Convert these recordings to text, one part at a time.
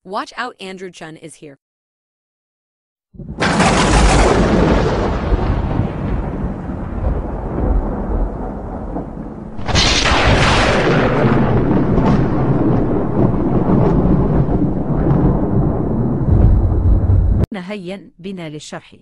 Watch out, Andrew Chun is here. هيا بنا للشرح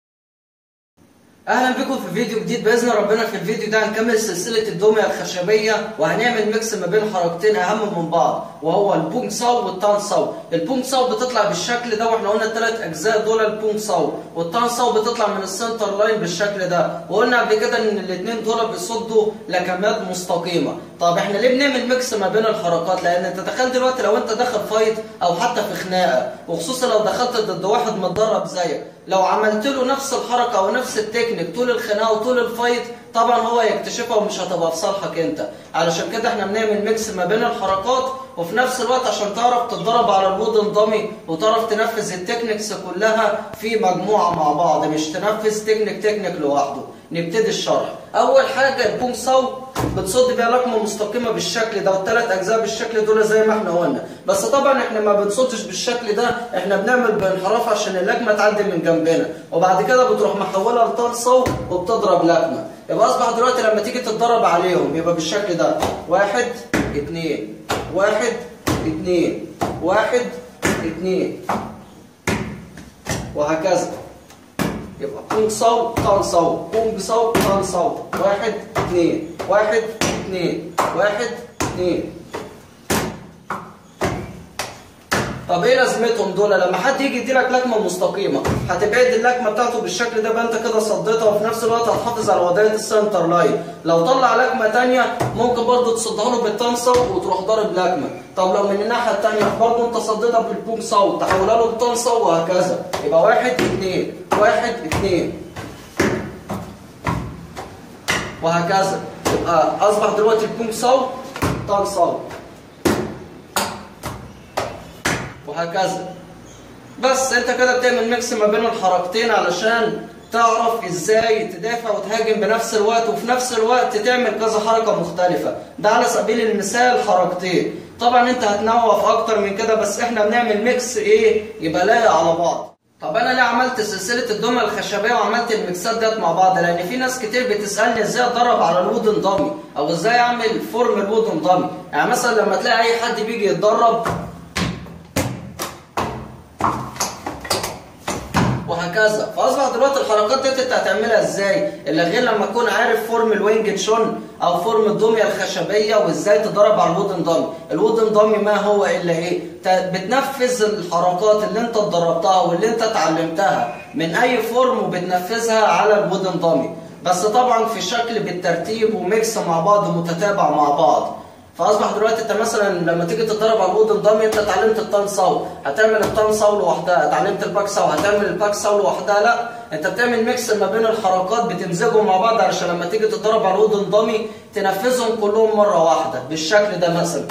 اهلا بكم في فيديو جديد باذن ربنا في الفيديو ده هنكمل سلسله الدميه الخشبيه وهنعمل ميكس ما بين حركتين اهم من بعض وهو البونج ساو والتان ساو البونج ساو بتطلع بالشكل ده واحنا قلنا الثلاث اجزاء دول البونج ساو والتان ساو بتطلع من السنتر لاين بالشكل ده وقلنا قبل كده ان الاثنين دول بيصدوا لكمات مستقيمه طب احنا ليه بنعمل ميكس ما بين الحركات لان انت تخيل دلوقتي لو انت داخل فايت او حتى في خناقه وخصوصا لو دخلت ضد واحد متدرب زيك لو عملت له نفس الحركه او نفس التكنيك طول الخناقه وطول الفايت طبعا هو يكتشفها ومش هتبقى في صالحك انت علشان كده احنا بنعمل ميكس ما بين الحركات وفي نفس الوقت عشان تعرف تتدرب على الوودن دامي وتعرف تنفذ التكنيكس كلها في مجموعه مع بعض مش تنفذ تكنيك تكنيك لوحده نبتدي الشرح اول حاجه البونج ساو بتصد بيها لقمه مستقيمه بالشكل ده والثلاث اجزاء بالشكل دول زي ما احنا قلنا بس طبعا احنا ما بنصدش بالشكل ده احنا بنعمل بانحراف عشان اللجمه تعدي من جنبنا وبعد كده بتروح محولها لطان صو وبتضرب لجمه يبقى اصبح دلوقتي لما تيجي تتدرب عليهم يبقى بالشكل ده واحد اتنين واحد اتنين واحد اتنين وهكذا يبقى بونج صو طان صو بونج صو طان صو واحد اتنين واحد اتنين واحد اتنين طب ايه لازمتهم دول لما حد يجي يديلك لكمه مستقيمه هتبعد اللكمه بتاعته بالشكل ده يبقى انت كده صديتها وفي نفس الوقت هتحافظ على وضعيه السنتر لاين لو طلع لكمه ثانيه ممكن برضه تصدها له بالتنصه وتروح ضارب لكمه طب لو من الناحيه الثانيه برضه انت صديتها بالبوم صو تحولها له بالتنصه وهكذا يبقى واحد اثنين واحد اثنين وهكذا يبقى اصبح دلوقتي البوم صو طن صو وهكذا بس انت كده بتعمل ميكس ما بين الحركتين علشان تعرف ازاي تدافع وتهاجم بنفس الوقت وفي نفس الوقت تعمل كذا حركة مختلفة ده على سبيل المثال حركتين طبعا انت هتنوع في اكتر من كده بس احنا بنعمل ميكس ايه يبقى لايق على بعض طب انا ليه عملت سلسله الدمى الخشبيه وعملت الميكسات ديت مع بعض لان في ناس كتير بتسالني ازاي اتدرب على الودن دامي او ازاي اعمل فورم الودن دامي يعني مثلا لما تلاقي اي حد بيجي يتدرب وهكذا فاصبح دلوقتي الحركات ديت انت هتعملها ازاي الا غير لما تكون عارف فورم الوينج تشون او فورم الدميه الخشبيه وازاي تدرب على الودن دامي الودن دامي ما هو الا ايه بتنفذ الحركات اللي انت اتدربتها واللي انت اتعلمتها من اي فورم وبتنفذها على الودن دامي بس طبعا في شكل بالترتيب وميكس مع بعض متتابع مع بعض فاصبح دلوقتي انت مثلا لما تيجي تتدرب على الوودن دامي انت اتعلمت التان ساو هتعمل التان ساو لوحدها اتعلمت الباك ساو هتعمل الباك ساو لوحدها لا انت بتعمل ميكس ما بين الحركات بتمزجهم مع بعض علشان لما تيجي تتدرب على الوودن دامي تنفذهم كلهم مره واحده بالشكل ده مثلا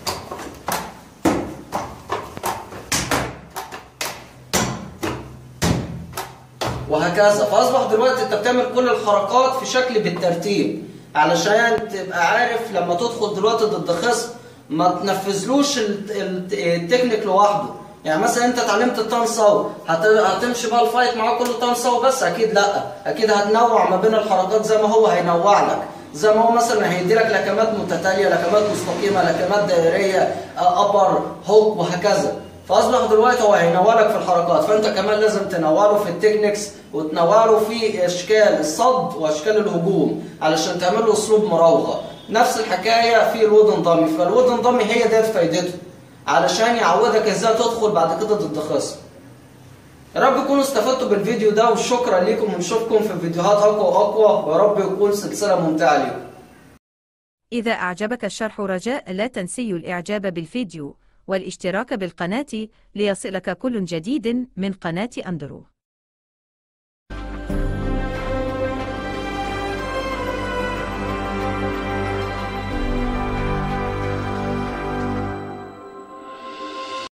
وهكذا فاصبح دلوقتي انت بتعمل كل الحركات في شكل بالترتيب علشان تبقى عارف لما تدخل دلوقتي ضد خصم ما تنفذلوش التكنيك لوحده يعني مثلا انت اتعلمت التان ساو هتمشي بقى الفايت معاه كله تان ساو بس اكيد لا اكيد هتنوع ما بين الحركات زي ما هو هينوع لك زي ما هو مثلا هيدي لك لكمات متتاليه لكمات مستقيمه لكمات دائريه ابر هوك وهكذا فاصبح دلوقتي هو هينوع لك في الحركات فانت كمان لازم تنوع له في التكنيكس وتنوع له في اشكال الصد واشكال الهجوم علشان تعمل له اسلوب مراوغه نفس الحكايه في الودن ضمي فالودن ضمي هي ديت فايدته علشان يعودك ازاي تدخل بعد كده ضد خصم يا رب تكونوا استفدتوا بالفيديو ده وشكرا لكم ونشوفكم في فيديوهات اقوى واقوى ويا رب يكون سلسله ممتعه لكم إذا أعجبك الشرح رجاء لا تنسي الإعجاب بالفيديو والاشتراك بالقناة ليصلك كل جديد من قناة أندرو